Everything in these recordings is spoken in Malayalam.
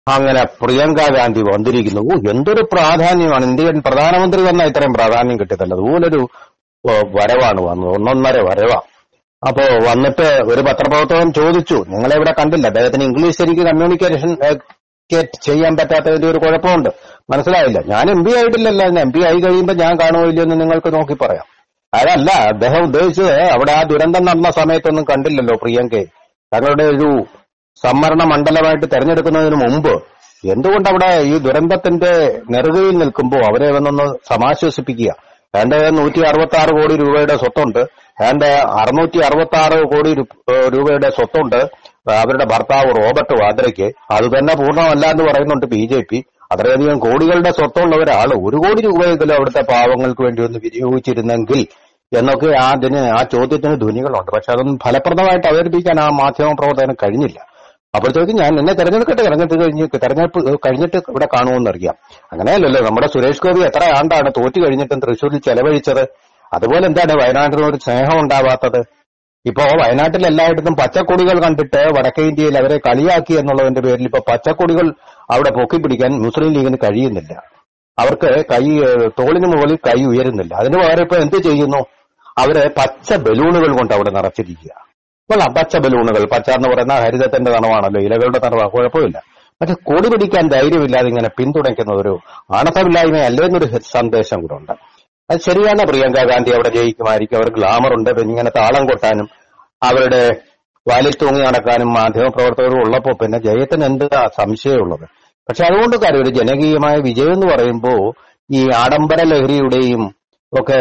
അങ്ങനെ പ്രിയങ്ക ഗാന്ധി വന്നിരിക്കുന്നു ഓ എന്തൊരു പ്രാധാന്യമാണ് ഇന്ത്യൻ പ്രധാനമന്ത്രി വന്ന ഇത്രയും പ്രാധാന്യം കിട്ടിയതല്ല അതുപോലൊരു ഓ, വരവാണ് വന്നത് ഒന്നൊന്നര വരവാ അപ്പോ വന്നിട്ട് ഒരു പത്രപ്രവർത്തകൻ ചോദിച്ചു നിങ്ങളെ ഇവിടെ കണ്ടില്ല അദ്ദേഹത്തിന് ഇംഗ്ലീഷ് ശരിക്ക് കമ്മ്യൂണിക്കേഷൻ ചെയ്യാൻ പറ്റാത്തതിന്റെ ഒരു കുഴപ്പമുണ്ട് മനസ്സിലായില്ല ഞാൻ എം പി ആയിട്ടില്ലല്ലോ എം പി ആയി കഴിയുമ്പോൾ ഞാൻ കാണുമോ ഇല്ലയോ എന്ന് നിങ്ങൾക്ക് നോക്കി പറയാം അതല്ല അദ്ദേഹം ഉദ്ദേശിച്ചത് അവിടെ ആ ദുരന്തം നടന്ന സമയത്തൊന്നും കണ്ടില്ലല്ലോ പ്രിയങ്കയെ തങ്ങളുടെ ഒരു സംവരണ മണ്ഡലമായിട്ട് തെരഞ്ഞെടുക്കുന്നതിന് മുമ്പ് എന്തുകൊണ്ട് അവിടെ ഈ ദുരന്തത്തിന്റെ നെറുകയിൽ നിൽക്കുമ്പോൾ അവരെ വന്നൊന്ന് സമാശ്വസിപ്പിക്കുക ഏതാണ്ട് നൂറ്റി അറുപത്തി ആറ് കോടി രൂപയുടെ സ്വത്തുണ്ട് ഏതാണ്ട് അറുന്നൂറ്റി അറുപത്തി ആറ് കോടി രു- ഏഹ് രൂപയുടെ സ്വത്തുണ്ട് അവരുടെ ഭർത്താവ് റോബർട്ട് വാദ്രയ്ക്ക് അത് തന്നെ പൂർണ്ണമല്ല എന്ന് പറയുന്നുണ്ട് ബി ജെ പി അത്രയധികം കോടികളുടെ സ്വത്തുള്ള ഒരാൾ ഒരു കോടി രൂപയെങ്കിലും അവിടുത്തെ പാവങ്ങൾക്ക് വേണ്ടി ഒന്ന് വിനിയോഗിച്ചിരുന്നെങ്കിൽ എന്നൊക്കെ ആ അതിന് ആ ചോദ്യത്തിന് ധ്വനികളുണ്ട് പക്ഷെ അതൊന്നും ഫലപ്രദമായിട്ട് അവതരിപ്പിക്കാൻ ആ മാധ്യമ പ്രവർത്തനം കഴിഞ്ഞില്ല അപ്പോഴത്തേക്കും ഞാൻ എന്നെ തെരഞ്ഞെടുക്കട്ടെ തെരഞ്ഞെടുപ്പ് കഴിഞ്ഞ് തെരഞ്ഞെടുപ്പ് കഴിഞ്ഞിട്ട് ഇവിടെ കാണുമെന്ന് അറിയാം അങ്ങനെയല്ലല്ലോ നമ്മുടെ സുരേഷ് ഗോപി എത്ര ആണ്ടാണ് തോറ്റു കഴിഞ്ഞിട്ടും തൃശ്ശൂരിൽ ചെലവഴിച്ചത് അതുപോലെ എന്താണ് വയനാട്ടിന് ഒരു സ്നേഹം ഉണ്ടാവാത്തത് ഇപ്പോ വയനാട്ടിൽ എല്ലായിടത്തും പച്ചക്കൊടികൾ കണ്ടിട്ട് വടക്കേ ഇന്ത്യയിൽ അവരെ കളിയാക്കി എന്നുള്ളതിന്റെ പേരിൽ ഇപ്പൊ പച്ചക്കൊടികൾ അവിടെ പൊക്കിപ്പിടിക്കാൻ മുസ്ലിം ലീഗിന് കഴിയുന്നില്ല അവർക്ക് കൈ ഏഹ്, തോളിന് മുകളിൽ കൈ ഉയരുന്നില്ല അതിന് പകരം ഇപ്പൊ എന്ത് ചെയ്യുന്നു അവര് പച്ച ബലൂണുകൾ കൊണ്ട് അവിടെ നിറച്ചിരിക്കുക കൊള്ളാം പച്ച ബലൂണുകൾ പച്ച എന്ന് പറയുന്ന ഹരിതത്തിന്റെ നിറമാണല്ലോ ഇലകളുടെ നിറമാണ് കുഴപ്പമില്ല പക്ഷെ കൊടി പിടിക്കാൻ ധൈര്യമില്ലാതെ ഇങ്ങനെ പിന്തുണയ്ക്കുന്ന ഒരു ആണത്തമില്ലായ്മയല്ലേ എന്നൊരു സന്ദേശം കൂടെ ഉണ്ട് അത് ശരിയാണ് പ്രിയങ്ക ഗാന്ധി അവിടെ ജയിക്കുമായിരിക്കും അവർ ഗ്ലാമർ ഉണ്ട് പിന്നെ ഇങ്ങനെ താളം കൊട്ടാനും അവരുടെ വാലിൽ തൂങ്ങി നടക്കാനും മാധ്യമപ്രവർത്തകരും ഉള്ളപ്പോ പിന്നെ ജയത്തിന് എന്താ സംശയമുള്ളത് പക്ഷെ അതുകൊണ്ട് കാര്യം ഒരു ജനകീയമായ വിജയം എന്ന് പറയുമ്പോൾ ഈ ആഡംബര ലഹരിയുടെയും ഒക്കെ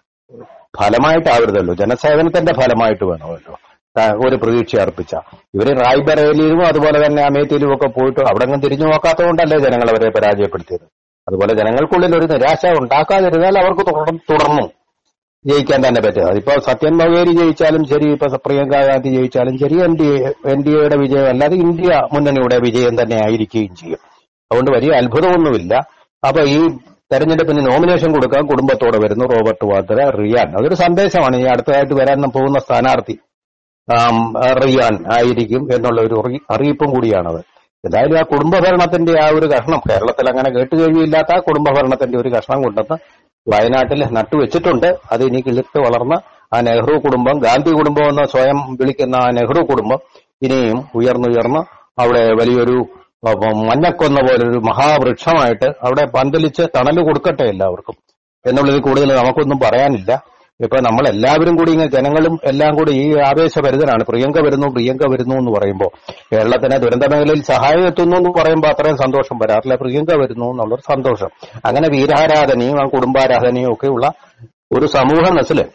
ഫലമായിട്ടാവരുതല്ലോ ജനസേവനത്തിന്റെ ഫലമായിട്ട് വേണമല്ലോ ആ, ഒരു പ്രതീക്ഷ അർപ്പിച്ച ഇവര് റായ്ബറേലിയിലും അതുപോലെ തന്നെ അമേത്തിയിലും ഒക്കെ പോയിട്ട് അവിടെ അങ്ങ് തിരിഞ്ഞു നോക്കാത്തതുകൊണ്ടല്ലേ ജനങ്ങൾ അവരെ പരാജയപ്പെടുത്തിയത് അതുപോലെ ജനങ്ങൾക്കുള്ളിൽ ഒരു നിരാശ ഉണ്ടാക്കാതിരുന്നാൽ അവർക്ക് തുടർ- തുടർന്നു ജയിക്കാൻ തന്നെ പറ്റുക അതിപ്പോ സത്യൻ ബവേരി ജയിച്ചാലും ശരി ഇപ്പൊ പ്രിയങ്ക ഗാന്ധി ജയിച്ചാലും ശരി എൻ ഡി എൻ ഡി എയുടെ വിജയം അല്ലാതെ ഇന്ത്യ മുന്നണിയുടെ വിജയം തന്നെ ആയിരിക്കുകയും ചെയ്യും അതുകൊണ്ട് വലിയ അത്ഭുതമൊന്നുമില്ല അപ്പൊ ഈ തെരഞ്ഞെടുപ്പിന് നോമിനേഷൻ കൊടുക്കാൻ കുടുംബത്തോടെ വരുന്നു റോബർട്ട് വാദ്ര റിയാൻ അതൊരു സന്ദേശമാണ് ഈ അടുത്തതായിട്ട് വരാൻ പോകുന്ന സ്ഥാനാർത്ഥി ആം, റിയാൻ ആയിരിക്കും എന്നുള്ള ഒരു അറി- അറിയിപ്പും കൂടിയാണത് എന്തായാലും ആ കുടുംബഭരണത്തിന്റെ ആ ഒരു കഷ്ണം കേരളത്തിൽ അങ്ങനെ കേട്ടുകഴിവില്ലാത്ത ആ കുടുംബഭരണത്തിന്റെ ഒരു കഷ്ണം കൊണ്ടുവന്ന് വയനാട്ടിൽ നട്ടുവെച്ചിട്ടുണ്ട് അത് ഇനി കിളിർത്ത് വളർന്ന് ആ നെഹ്റു കുടുംബം ഗാന്ധി കുടുംബം എന്ന് സ്വയം വിളിക്കുന്ന ആ നെഹ്റു കുടുംബം ഇനിയും ഉയർന്നുയർന്ന് അവിടെ വലിയൊരു അപ്പൊ മഞ്ഞക്കൊന്ന പോലൊരു മഹാവൃക്ഷമായിട്ട് അവിടെ പന്തലിച്ച് തണല് കൊടുക്കട്ടെ എല്ലാവർക്കും എന്നുള്ളതിൽ കൂടുതൽ നമുക്കൊന്നും പറയാനില്ല ഇപ്പൊ നമ്മൾ എല്ലാവരും കൂടി ഇങ്ങനെ ജനങ്ങളും എല്ലാം കൂടി ഈ ആവേശഭരിതനാണ് പ്രിയങ്ക വരുന്നു പ്രിയങ്ക വരുന്നു എന്ന് പറയുമ്പോൾ കേരളത്തിന് ദുരന്ത മേഖലയിൽ സഹായം എത്തുന്നു എന്ന് പറയുമ്പോൾ അത്രയും സന്തോഷം വരാറില്ല പ്രിയങ്ക വരുന്നു എന്നുള്ളൊരു സന്തോഷം അങ്ങനെ വീരാരാധനയും ആ കുടുംബാരാധനയും ഒക്കെ ഉള്ള ഒരു സമൂഹ നസില്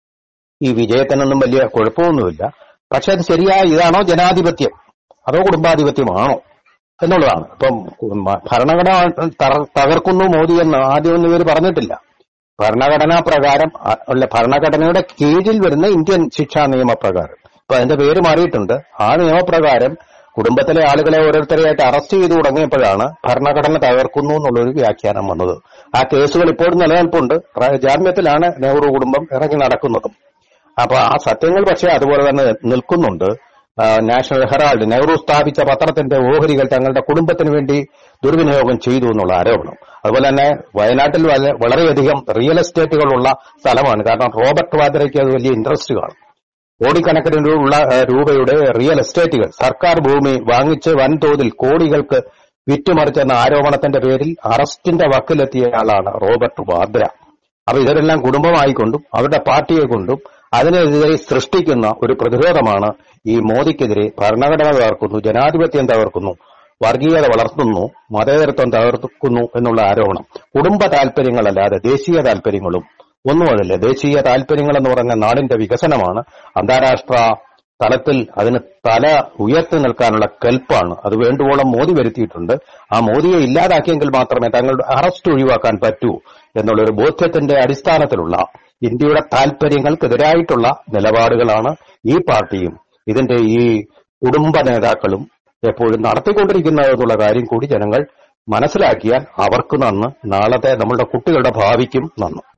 ഈ വിജയത്തിനൊന്നും വലിയ കുഴപ്പമൊന്നുമില്ല പക്ഷെ അത് ശരിയായ ഇതാണോ ജനാധിപത്യം അതോ കുടുംബാധിപത്യമാണോ എന്നുള്ളതാണ് ഇപ്പം മ- ഭരണഘടന തറ- തകർക്കുന്നു മോദി എന്ന് ആദ്യമൊന്നും ഇവർ പറഞ്ഞിട്ടില്ല ഭരണഘടനാ പ്രകാരം അ- അല്ല ഭരണഘടനയുടെ കീഴിൽ വരുന്ന ഇന്ത്യൻ ശിക്ഷാ നിയമപ്രകാരം ഇപ്പൊ അതിന്റെ പേര് മാറിയിട്ടുണ്ട് ആ നിയമപ്രകാരം കുടുംബത്തിലെ ആളുകളെ ഓരോരുത്തരെയായിട്ട് അറസ്റ്റ് ചെയ്തു തുടങ്ങിയപ്പോഴാണ് ഭരണഘടന തകർക്കുന്നു എന്നുള്ളൊരു വ്യാഖ്യാനം വന്നത് ആ കേസുകൾ ഇപ്പോഴും നിലനിൽപ്പുണ്ട് പ്ര- ജാമ്യത്തിലാണ് നെഹ്റു കുടുംബം ഇറങ്ങി നടക്കുന്നതും അപ്പൊ ആ സത്യങ്ങൾ പക്ഷേ അതുപോലെ തന്നെ നിൽക്കുന്നുണ്ട് ആ, നാഷണൽ ഹെറാൾഡ് നെഹ്റു സ്ഥാപിച്ച പത്രത്തിന്റെ ഓഹരികൾ തങ്ങളുടെ കുടുംബത്തിന് വേണ്ടി ദുർവിനിയോഗം ചെയ്തു എന്നുള്ള ആരോപണം അതുപോലെ തന്നെ വയനാട്ടിൽ വല- വളരെയധികം റിയൽ എസ്റ്റേറ്റുകളുള്ള സ്ഥലമാണ് കാരണം റോബർട്ട് വാദ്രയ്ക്ക് അത് വലിയ ഇൻട്രസ്റ്റ് കാണും കോടിക്കണക്കിന് രൂപ ഉള്ള ഏഹ്, രൂപയുടെ റിയൽ എസ്റ്റേറ്റുകൾ സർക്കാർ ഭൂമി വാങ്ങിച്ച് വൻതോതിൽ കോടികൾക്ക് വിറ്റുമറിച്ചെന്ന ആരോപണത്തിന്റെ പേരിൽ അറസ്റ്റിന്റെ വക്കിലെത്തിയ ആളാണ് റോബർട്ട് വാദ്ര അപ്പൊ ഇവരെല്ലാം കുടുംബമായിക്കൊണ്ടും അവരുടെ പാർട്ടിയെ കൊണ്ടും അതിനെതിരെ സൃഷ്ടിക്കുന്ന ഒരു പ്രതിരോധമാണ് ഈ മോദിക്കെതിരെ ഭരണഘടന തകർക്കുന്നു ജനാധിപത്യം തകർക്കുന്നു വർഗീയത വളർത്തുന്നു മതേതരത്വം തകർക്കുന്നു എന്നുള്ള ആരോപണം കുടുംബ താല്പര്യങ്ങളല്ലാതെ ദേശീയ താല്പര്യങ്ങളും ഒന്നുമല്ല ദേശീയ താല്പര്യങ്ങൾ എന്ന് പറഞ്ഞ നാടിന്റെ വികസനമാണ് അന്താരാഷ്ട്ര തലത്തിൽ അതിന് തല ഉയർത്തി നിൽക്കാനുള്ള കെൽപ്പാണ് അത് വേണ്ടുവോളം മോദി വരുത്തിയിട്ടുണ്ട് ആ മോദിയെ ഇല്ലാതാക്കിയെങ്കിൽ മാത്രമേ തങ്ങളുടെ അറസ്റ്റ് ഒഴിവാക്കാൻ പറ്റൂ എന്നുള്ളൊരു ബോധ്യത്തിന്റെ അടിസ്ഥാനത്തിലുള്ള ഇന്ത്യയുടെ താല്പര്യങ്ങൾക്കെതിരായിട്ടുള്ള നിലപാടുകളാണ് ഈ പാർട്ടിയും ഇതിന്റെ ഈ കുടുംബ നേതാക്കളും എപ്പോഴും നടത്തിക്കൊണ്ടിരിക്കുന്നത് എന്നുള്ള കാര്യം കൂടി ജനങ്ങൾ മനസ്സിലാക്കിയാൽ അവർക്ക് നന്ന് നാളത്തെ നമ്മളുടെ കുട്ടികളുടെ ഭാവിക്കും നന്ന്